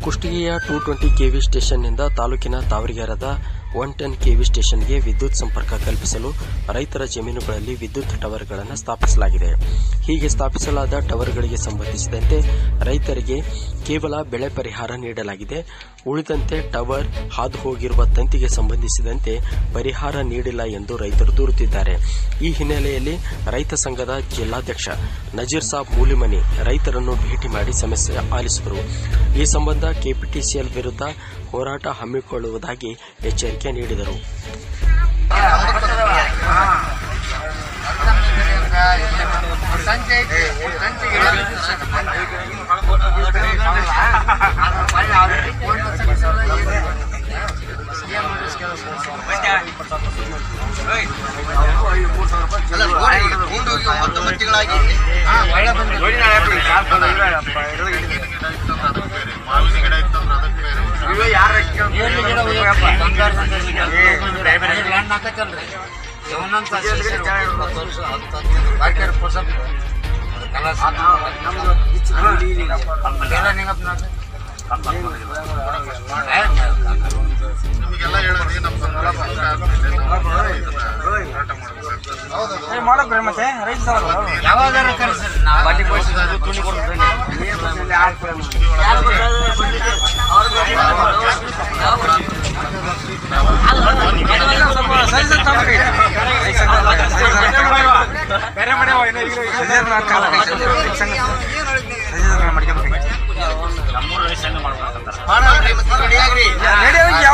ಕುಷ್ಟಗಿಯ two twenty KV ಸ್ಟೇಷನ್ನಿಂದ ತಾಲೂಕಿನ ತಾವರಿಗೆರದ ಒನ್ ಟೆನ್ ಕೆವಿ ಸ್ಟೇಷನ್ಗೆ ವಿದ್ಯುತ್ ಸಂಪರ್ಕ ಕಲ್ಪಿಸಲು ರೈತರ ಜಮೀನುಗಳಲ್ಲಿ ವಿದ್ಯುತ್ ಟವರ್ಗಳನ್ನು ಸ್ಥಾಪಿಸಲಾಗಿದೆ ಹೀಗೆ ಸ್ಥಾಪಿಸಲಾದ ಟವರ್ಗಳಿಗೆ ಸಂಬಂಧಿಸಿದಂತೆ ರೈತರಿಗೆ ಕೇವಲ ಬೆಳೆ ಪರಿಹಾರ ನೀಡಲಾಗಿದೆ ಉಳಿದಂತೆ ಟವರ್ ಹಾದು ಹೋಗಿರುವ ತಂತಿಗೆ ಸಂಬಂಧಿಸಿದಂತೆ ಪರಿಹಾರ ನೀಡಿಲ್ಲ ಎಂದು ರೈತರು ದೂರುತ್ತಿದ್ದಾರೆ ಈ ಹಿನ್ನೆಲೆಯಲ್ಲಿ ರೈತ ಸಂಘದ ಜಿಲ್ಲಾಧ್ಯಕ್ಷ ನಜೀರ್ ಸಾಬ್ ಮೂಲಿಮನಿ ರೈತರನ್ನು ಭೇಟಿ ಮಾಡಿ ಸಮಸ್ಯೆ ಆಲಿಸಿದರು ಈ ಸಂಬಂಧ ಕೆಪಿಟಿಸಿಎಲ್ ವಿರುದ್ಧ ಹೋರಾಟ ಹಮ್ಮಿಕೊಳ್ಳುವುದಾಗಿ ಎಚ್ಚರಿಕೆ ನೀಡಿದರು ಅಲ್ಲ ನೋಡಿ ತಗೊಂಡೋಗಿ ಒಂಬತ್ತು ತಿಂಗಳಾಗಿ ನಿಮಗೆಲ್ಲ ಹೇಳೋದು ನಮ್ಮ ಮಾಡಕ್ರಿ ಮತ್ತೆ ರೈತ ಯಾವಾಗಾರ ಕರೆಸ್ರಿ ಬಡ್ಡಿ ಕೊಡಿಸಿದ್ರು ತುಣಿ ಕೊಡ್ತೀನಿ ಬೇರೆ ಮಾಡಿ ಮಾಡ್ರಿ ಮತ್ತೆ ರೆಡಿಯಾಗ್ರಿ ಯಾವ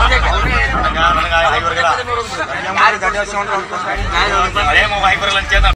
ಮಾಡೋದು ಬಾಯಿ